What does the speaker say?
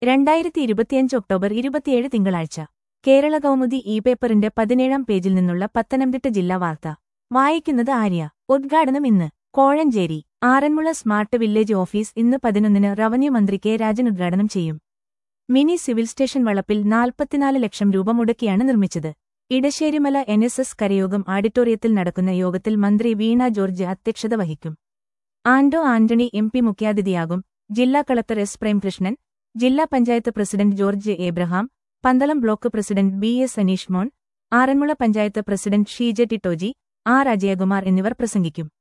രണ്ടായിരത്തി ഇരുപത്തിയഞ്ച് ഒക്ടോബർ ഇരുപത്തിയേഴ് തിങ്കളാഴ്ച കേരള കൗമുദി ഇ പേപ്പറിന്റെ പതിനേഴാം പേജിൽ നിന്നുള്ള പത്തനംതിട്ട ജില്ലാ വാർത്ത വായിക്കുന്നത് ആര്യ ഉദ്ഘാടനം ഇന്ന് Kozhencherry Aranmula smart village office ഇന്ന് പതിനൊന്നിന് റവന്യൂ മന്ത്രി കെ രാജൻ ഉദ്ഘാടനം ചെയ്യും മിനി സിവിൽ സ്റ്റേഷൻ വളപ്പിൽ നാൽപ്പത്തിനാല് ലക്ഷം രൂപ മുടക്കിയാണ് നിർമ്മിച്ചത് Edasserimala N S S Karayogam ഓഡിറ്റോറിയത്തിൽ നടക്കുന്ന യോഗത്തിൽ മന്ത്രി വീണ ജോർജ് അധ്യക്ഷത വഹിക്കും ആന്റോ ആന്റണി എം പി മുഖ്യാതിഥിയാകും ജില്ലാ കളക്ടർ എസ് പ്രേംകൃഷ്ണൻ ജില്ലാ panchayat president George Abraham Pandalam block president B S Aneesh Mon Aranmula panchayat president Sheeja Titoji R Ajayakumar എന്നിവർ പ്രസംഗിക്കും